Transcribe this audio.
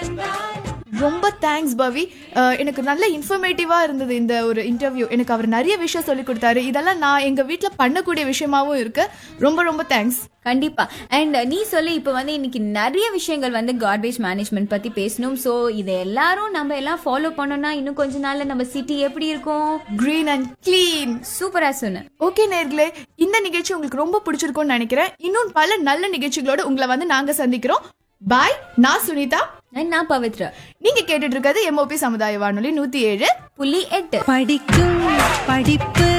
ரொம்ப தேங்க்ஸ் பவி அஹ், எனக்கு நல்ல இன்ஃபர்மேட்டிவா இருந்தது இந்த ஒரு இன்டர்வியூ எனக்கு அவர் நிறைய விஷயம் சொல்லி கொடுத்தாரு இதெல்லாம் நான் எங்க வீட்ல பண்ணக்கூடிய விஷயமாவும் இருக்கு ரொம்ப ரொம்ப தேங்க்ஸ் கண்டிப்பா அண்ட் நீ சொல்லி இப்ப வந்து இன்னைக்கு நிறைய விஷயங்கள் வந்து கார்பேஜ் மேனேஜ்மெண்ட் பத்தி பேசணும் சோ இதை எல்லாரும் நம்ம எல்லாம் ஃபாலோ பண்ணோம்னா இன்னும் கொஞ்ச நாள்ல நம்ம சிட்டி எப்படி இருக்கும் கிரீன் அண்ட் க்ளீன் சூப்பரா சொன்ன ஓகே நேர்களே இந்த நிகழ்ச்சி உங்களுக்கு ரொம்ப பிடிச்சிருக்கும்னு நினைக்கிறேன் இன்னும் பல நல்ல நிகழ்ச்சிகளோட உங்களை வந்து நாங்க சந்திக்கிறோம் பாய் நான் சுனிதா And நான் பவித்ரா நீங்க கேட்டுட்டு இருக்கிறது எம்ஓபி சமுதாய வானொலி நூத்தி ஏழு புள்ளி எட்டு படிக்கும் படிப்பு